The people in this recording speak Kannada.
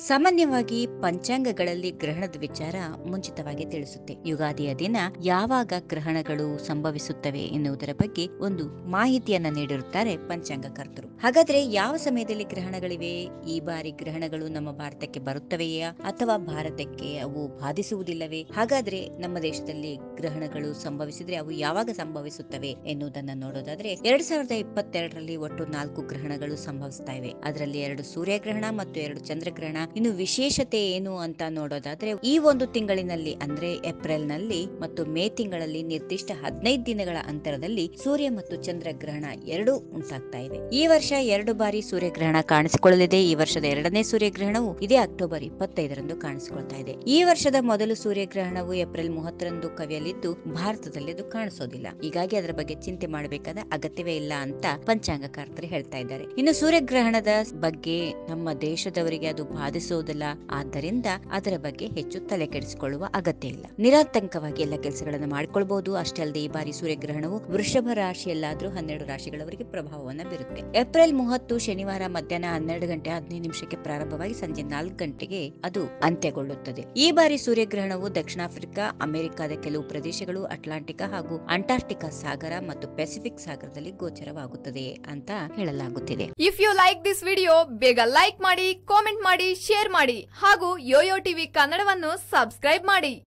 ಸಾಮಾನ್ಯವಾಗಿ ಪಂಚಾಂಗಗಳಲ್ಲಿ ಗ್ರಹಣದ ವಿಚಾರ ಮುಂಚಿತವಾಗಿ ತಿಳಿಸುತ್ತೆ ಯುಗಾದಿಯ ದಿನ ಯಾವಾಗ ಗ್ರಹಣಗಳು ಸಂಭವಿಸುತ್ತವೆ ಎನ್ನುವುದರ ಬಗ್ಗೆ ಒಂದು ಮಾಹಿತಿಯನ್ನ ನೀಡಿರುತ್ತಾರೆ ಪಂಚಾಂಗಕರ್ತರು ಹಾಗಾದ್ರೆ ಯಾವ ಸಮಯದಲ್ಲಿ ಗ್ರಹಣಗಳಿವೆ ಈ ಬಾರಿ ಗ್ರಹಣಗಳು ನಮ್ಮ ಭಾರತಕ್ಕೆ ಬರುತ್ತವೆಯಾ ಅಥವಾ ಭಾರತಕ್ಕೆ ಅವು ಬಾಧಿಸುವುದಿಲ್ಲವೇ ಹಾಗಾದ್ರೆ ನಮ್ಮ ದೇಶದಲ್ಲಿ ಗ್ರಹಣಗಳು ಸಂಭವಿಸಿದ್ರೆ ಅವು ಯಾವಾಗ ಸಂಭವಿಸುತ್ತವೆ ಎನ್ನುವುದನ್ನ ನೋಡೋದಾದ್ರೆ ಎರಡ್ ಸಾವಿರದ ಇಪ್ಪತ್ತೆರಡರಲ್ಲಿ ಒಟ್ಟು ನಾಲ್ಕು ಗ್ರಹಣಗಳು ಸಂಭವಿಸ್ತಾ ಇವೆ ಅದರಲ್ಲಿ ಎರಡು ಸೂರ್ಯಗ್ರಹಣ ಮತ್ತು ಎರಡು ಚಂದ್ರಗ್ರಹಣ ಇನ್ನು ವಿಶೇಷತೆ ಏನು ಅಂತ ನೋಡೋದಾದ್ರೆ ಈ ಒಂದು ತಿಂಗಳಿನಲ್ಲಿ ಅಂದ್ರೆ ಏಪ್ರಿಲ್ ನಲ್ಲಿ ಮತ್ತು ಮೇ ತಿಂಗಳಲ್ಲಿ ನಿರ್ದಿಷ್ಟ ಹದಿನೈದು ದಿನಗಳ ಅಂತರದಲ್ಲಿ ಸೂರ್ಯ ಮತ್ತು ಚಂದ್ರಗ್ರಹಣ ಎರಡೂ ಉಂಟಾಗ್ತಾ ಇವೆ ಈ ವರ್ಷ ಎರಡು ಬಾರಿ ಸೂರ್ಯಗ್ರಹಣ ಕಾಣಿಸಿಕೊಳ್ಳಲಿದೆ ಈ ವರ್ಷದ ಎರಡನೇ ಸೂರ್ಯಗ್ರಹಣವು ಇದೇ ಅಕ್ಟೋಬರ್ ಇಪ್ಪತ್ತೈದರಂದು ಕಾಣಿಸಿಕೊಳ್ತಾ ಇದೆ ಈ ವರ್ಷದ ಮೊದಲು ಸೂರ್ಯಗ್ರಹಣವು ಏಪ್ರಿಲ್ ಮೂವತ್ತರಂದು ಕವಿಯಲಿದ್ದು ಭಾರತದಲ್ಲಿ ಅದು ಕಾಣಿಸೋದಿಲ್ಲ ಹೀಗಾಗಿ ಅದರ ಬಗ್ಗೆ ಚಿಂತೆ ಮಾಡಬೇಕಾದ ಅಗತ್ಯವೇ ಇಲ್ಲ ಅಂತ ಪಂಚಾಂಗಕರ್ತರು ಹೇಳ್ತಾ ಇದ್ದಾರೆ ಇನ್ನು ಸೂರ್ಯಗ್ರಹಣದ ಬಗ್ಗೆ ನಮ್ಮ ದೇಶದವರಿಗೆ ಅದು ಬಾಧಿಸುವುದಿಲ್ಲ ಆದ್ದರಿಂದ ಅದರ ಬಗ್ಗೆ ಹೆಚ್ಚು ತಲೆ ಕೆಡಿಸಿಕೊಳ್ಳುವ ಅಗತ್ಯ ಇಲ್ಲ ನಿರಾತಂಕವಾಗಿ ಎಲ್ಲ ಕೆಲಸಗಳನ್ನು ಮಾಡಿಕೊಳ್ಬಹುದು ಅಷ್ಟೇ ಅಲ್ಲದೆ ಈ ಬಾರಿ ಸೂರ್ಯಗ್ರಹಣವು ವೃಷಭ ರಾಶಿಯಲ್ಲಾದ್ರೂ ಹನ್ನೆರಡು ರಾಶಿಗಳವರೆಗೆ ಪ್ರಭಾವವನ್ನ ಬೀರುತ್ತೆ ಏಪ್ರಿಲ್ ಮೂವತ್ತು ಶನಿವಾರ ಮಧ್ಯಾಹ್ನ ಹನ್ನೆರಡು ಗಂಟೆ ಹದಿನೈದು ನಿಮಿಷಕ್ಕೆ ಪ್ರಾರಂಭವಾಗಿ ಸಂಜೆ ನಾಲ್ಕು ಗಂಟೆಗೆ ಅದು ಅಂತ್ಯಗೊಳ್ಳುತ್ತದೆ ಈ ಬಾರಿ ಸೂರ್ಯಗ್ರಹಣವು ದಕ್ಷಿಣ ಆಫ್ರಿಕಾ ಅಮೆರಿಕದ ಕೆಲವು ಪ್ರದೇಶಗಳು ಅಟ್ಲಾಂಟಿಕಾ ಹಾಗೂ ಅಂಟಾರ್ಟಿಕಾ ಸಾಗರ ಮತ್ತು ಪೆಸಿಫಿಕ್ ಸಾಗರದಲ್ಲಿ ಗೋಚರವಾಗುತ್ತದೆ ಅಂತ ಹೇಳಲಾಗುತ್ತಿದೆ if you like this video ಬೇಗ ಲೈಕ್ ಮಾಡಿ ಕಾಮೆಂಟ್ ಮಾಡಿ ಶೇರ್ ಮಾಡಿ ಹಾಗೂ ಯೋಯೋ ಟಿವಿ ಕನ್ನಡವನ್ನು ಸಬ್ಸ್ಕ್ರೈಬ್ ಮಾಡಿ